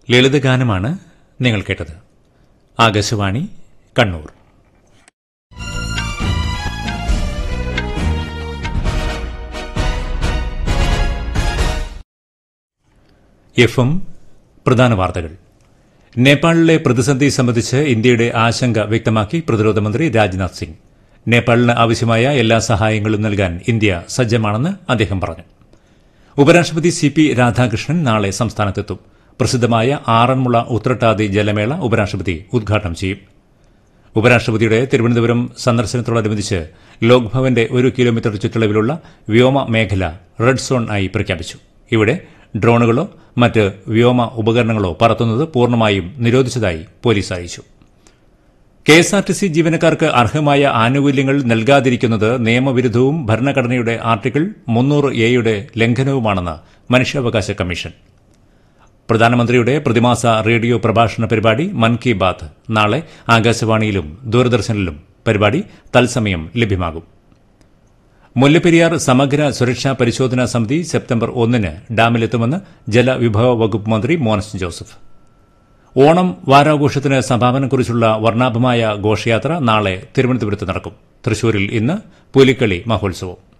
ലളിതഗാനമാണ് നിങ്ങൾ കേട്ടത് Akashvani Kannur F M പ്രധാന വാർത്തകൾ നേപ്പാളിലെ പ്രതിസന്ധി സംബന്ധിച്ച് ഇന്ത്യയുടെ ആശങ്ക വ്യക്തമാക്കി പ്രതിരോധ മന്ത്രി രാജ്നാഥ് സിംഗ് നേപ്പാളിന് ആവശ്യമായ എല്ലാ സഹായങ്ങളും നൽകാൻ ഇന്ത്യ സജ്ജമാണെന്ന് അദ്ദേഹം പറഞ്ഞു ഉപരാഷ്ട്രപതി സി പി രാധാകൃഷ്ണൻ നാളെ സംസ്ഥാനത്തെത്തും പ്രസിദ്ധമായ ആറന്മുള ഉത്രട്ടാതി ജലമേള ഉപരാഷ്ട്രപതി ഉദ്ഘാടനം ചെയ്യും ഉപരാഷ്ട്രപതിയുടെ തിരുവനന്തപുരം സന്ദർശനത്തോടനുബന്ധിച്ച് ലോക്ഭവന്റെ ഒരു കിലോമീറ്റർ ചുറ്റളവിലുള്ള വ്യോമ മേഖല റെഡ് സോൺ ആയി പ്രഖ്യാപിച്ചു ഇവിടെ ഡ്രോണുകളോ മറ്റ് വ്യോമ ഉപകരണങ്ങളോ പറത്തുന്നത് പൂർണ്ണമായും നിരോധിച്ചതായി പോലീസ് അറിയിച്ചു കെഎസ്ആർടിസി ജീവനക്കാർക്ക് അർഹമായ ആനുകൂല്യങ്ങൾ നൽകാതിരിക്കുന്നത് നിയമവിരുദ്ധവും ഭരണഘടനയുടെ ആർട്ടിക്കിൾ മുന്നൂറ് എയുടെ ലംഘനവുമാണെന്ന് മനുഷ്യാവകാശ കമ്മീഷൻ പ്രധാനമന്ത്രിയുടെ പ്രതിമാസ റേഡിയോ പ്രഭാഷണ പരിപാടി മൻ കി ബാത്ത് നാളെ ആകാശവാണിയിലും ദൂരദർശനിലും പരിപാടി തത്സമയം ലഭ്യമാകും മുല്ലപ്പെരിയാർ സമഗ്ര സുരക്ഷാ പരിശോധനാ സമിതി സെപ്റ്റംബർ ഒന്നിന് ഡാമിലെത്തുമെന്ന് ജലവിഭവ വകുപ്പ് മന്ത്രി മോൻസ് ജോസഫ് ഓണം വാരാഘോഷത്തിന് സംഭാവനക്കുറിച്ചുള്ള വർണ്ണാഭമായ ഘോഷയാത്ര നാളെ തിരുവനന്തപുരത്ത് നടക്കും തൃശൂരിൽ ഇന്ന് പുലിക്കളി മഹോത്സവം